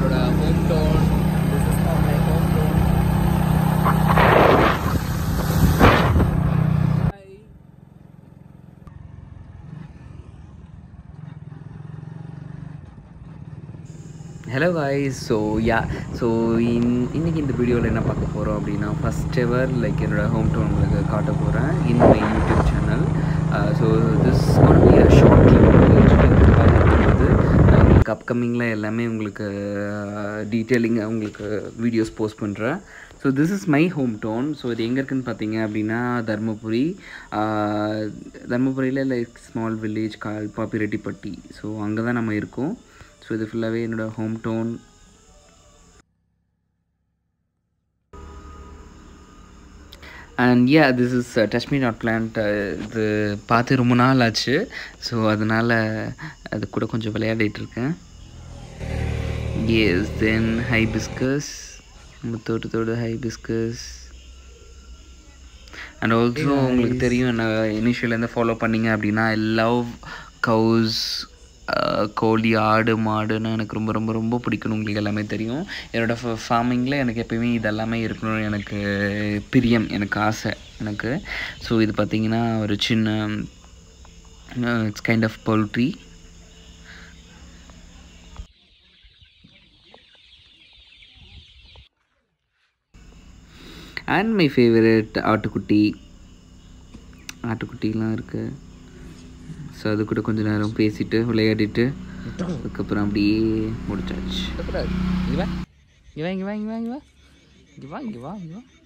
என்னோட home town this is for my home town hello guys so ya so in இன்றைக்கி இந்த வீடியோவில் என்ன பார்க்க போகிறோம் அப்படின்னா ஃபஸ்ட் எவர் லைக் என்னோடய ஹோம் டவுன் உங்களுக்கு காட்ட போகிறேன் in my YouTube channel so this one be a short clip வந்து உங்களுக்கு அப்கமிங்கில் எல்லாமே உங்களுக்கு டீட்டெயிலிங்காக உங்களுக்கு வீடியோஸ் போஸ்ட் பண்ணுறேன் so this is my home town so இது எங்கே இருக்குன்னு பார்த்தீங்க அப்படின்னா தருமபுரி தருமபுரியில் லைக் ஸ்மால் வில்லேஜ் கால் பாப்பிரெட்டிப்பட்டி ஸோ அங்கே தான் நம்ம இருக்கோம் ஸோ இது ஃபுல்லாகவே என்னோடய home town and ya this is touch me not plant இது பார்த்து ரொம்ப நாள் ஆச்சு ஸோ அதனால் அது கூட கொஞ்சம் விளையாடிட்டு இருக்கேன் எஸ் தென் ஹைபிஸ்கஸ் முத்தோட்டு தோடு ஹைபிஸ்கஸ் அண்ட் ஆல்சோ உங்களுக்கு தெரியும் என்ன இனிஷியலேருந்து ஃபாலோ பண்ணீங்க அப்படின்னா ஐ லவ் கவுஸ் கோழி ஆடு மாடுன்னு எனக்கு ரொம்ப ரொம்ப ரொம்ப பிடிக்கணும் உங்களுக்கு எல்லாமே தெரியும் என்னோடய ஃபார்மிங்கில் எனக்கு எப்பயுமே இதெல்லாமே இருக்கணும்னு எனக்கு பிரியம் எனக்கு ஆசை எனக்கு ஸோ இது பார்த்திங்கன்னா ஒரு சின்ன it's kind of poultry and my favourite ஆட்டுக்குட்டி ஆட்டுக்குட்டிலாம் இருக்குது ஸோ அது கூட கொஞ்ச நேரம் பேசிட்டு விளையாடிட்டு அதுக்கப்புறம் அப்படியே முடிச்சாச்சு இங்கே வா இங்கே வா இங்கே வா இங்கே வா இங்கே வா இங்கே வா இங்கே வா